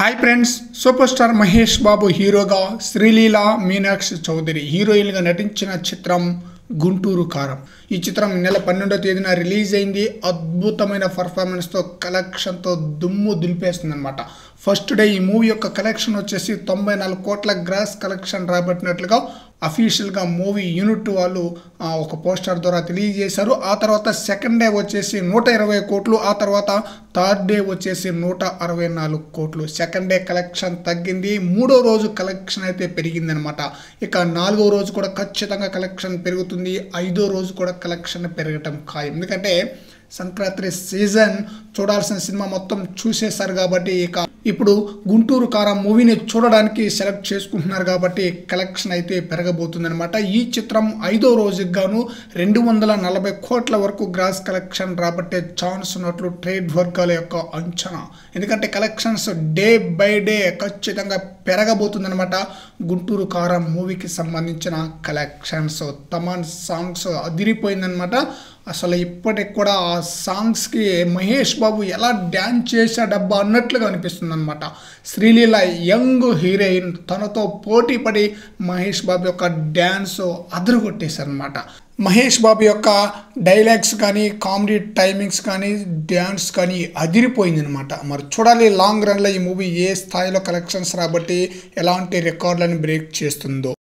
hi friends super star Mahesh Babu హీరోగా శ్రీలీల మీనాక్షి చౌదరి హీరోయిన్గా నటించిన చిత్రం గుంటూరు కారం ఈ చిత్రం ఈ నెల పన్నెండో తేదీన రిలీజ్ అయింది అద్భుతమైన పర్ఫార్మెన్స్తో కలెక్షన్తో దుమ్ము దులిపేస్తుంది అనమాట ఫస్ట్ డే ఈ మూవీ యొక్క కలెక్షన్ వచ్చేసి తొంభై నాలుగు కోట్ల గ్రాస్ కలెక్షన్ రాబట్టినట్లుగా అఫీషియల్గా మూవీ యూనిట్ వాళ్ళు ఆ, ఒక పోస్టర్ ద్వారా తెలియజేశారు ఆ తర్వాత సెకండ్ డే వచ్చేసి నూట ఇరవై కోట్లు ఆ తర్వాత థర్డ్ డే వచ్చేసి నూట అరవై నాలుగు కోట్లు సెకండ్ డే కలెక్షన్ తగ్గింది మూడో రోజు కలెక్షన్ అయితే పెరిగిందనమాట ఇక నాలుగో రోజు కూడా ఖచ్చితంగా కలెక్షన్ పెరుగుతుంది ఐదో రోజు కూడా కలెక్షన్ పెరగటం ఖాయం ఎందుకంటే సంక్రాంతి సీజన్ చూడాల్సిన సినిమా మొత్తం చూసేశారు కాబట్టి ఇక ఇప్పుడు గుంటూరు కారం మూవీని చూడడానికి సెలెక్ట్ చేసుకుంటున్నారు కాబట్టి కలెక్షన్ అయితే పెరగబోతుందన్నమాట ఈ చిత్రం ఐదో రోజుకి గాను రెండు వందల నలభై కోట్ల వరకు గ్రాస్ కలెక్షన్ రాబట్టే ఛాన్స్ ఉన్నట్లు ట్రేడ్ వర్గాల యొక్క అంచనా ఎందుకంటే కలెక్షన్స్ డే బై డే ఖచ్చితంగా పెరగబోతుందన్నమాట గుంటూరు కారం మూవీకి సంబంధించిన కలెక్షన్స్ తమాన్ సాంగ్స్ అదిరిపోయిందనమాట అసలు ఇప్పటికి కూడా ఆ సాంగ్స్కి మహేష్ బాబు ఎలా డ్యాన్స్ చేశాడబ్బా అన్నట్లుగా అనిపిస్తుంది అనమాట శ్రీలీల యంగ్ హీరోయిన్ తనతో పోటీ పడి మహేష్ బాబు యొక్క డ్యాన్స్ అదరగొట్టేశారనమాట మహేష్ బాబు యొక్క డైలాగ్స్ కానీ కామెడీ టైమింగ్స్ కానీ డ్యాన్స్ కానీ అదిరిపోయింది అనమాట మరి చూడాలి లాంగ్ రన్లో ఈ మూవీ ఏ స్థాయిలో కలెక్షన్స్ రాబట్టి ఎలాంటి రికార్డులను బ్రేక్ చేస్తుందో